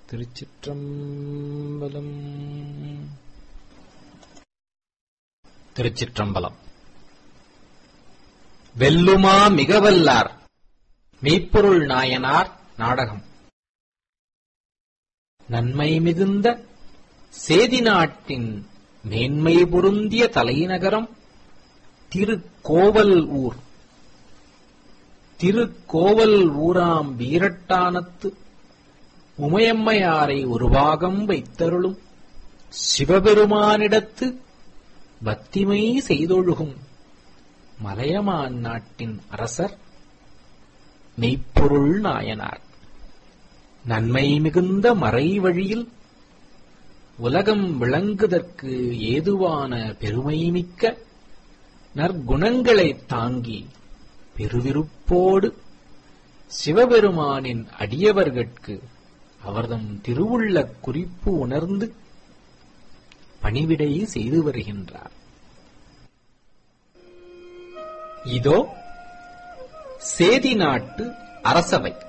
திருச்சிற்றம்பலம் திருச்சிற்றம்பலம் வெல்லுமா மிகவல்லார் மெய்ப்பொருள் நாயனார் நாடகம் நன்மை மிகுந்த சேதி நாட்டின் மேன்மை பொருந்திய தலைநகரம் திருக்கோவல் ஊர் திருக்கோவல் ஊராம் வீரட்டானத்து உமையம்மையாரை ஒரு பாகம் வைத்தருளும் சிவபெருமானிடத்து பத்திமை செய்தொழுகும் மலையமான் நாட்டின் அரசர் மெய்ப்பொருள் நாயனார் நன்மை மிகுந்த மறை வழியில் உலகம் விளங்குதற்கு ஏதுவான பெருமைமிக்க நற்குணங்களைத் தாங்கி பெருவிருப்போடு சிவபெருமானின் அடியவர்கட்கு அவர்தம் திருவுள்ளக் குறிப்பு உணர்ந்து பணிவிடை செய்து வருகின்றார் இதோ சேதி நாட்டு அரசவை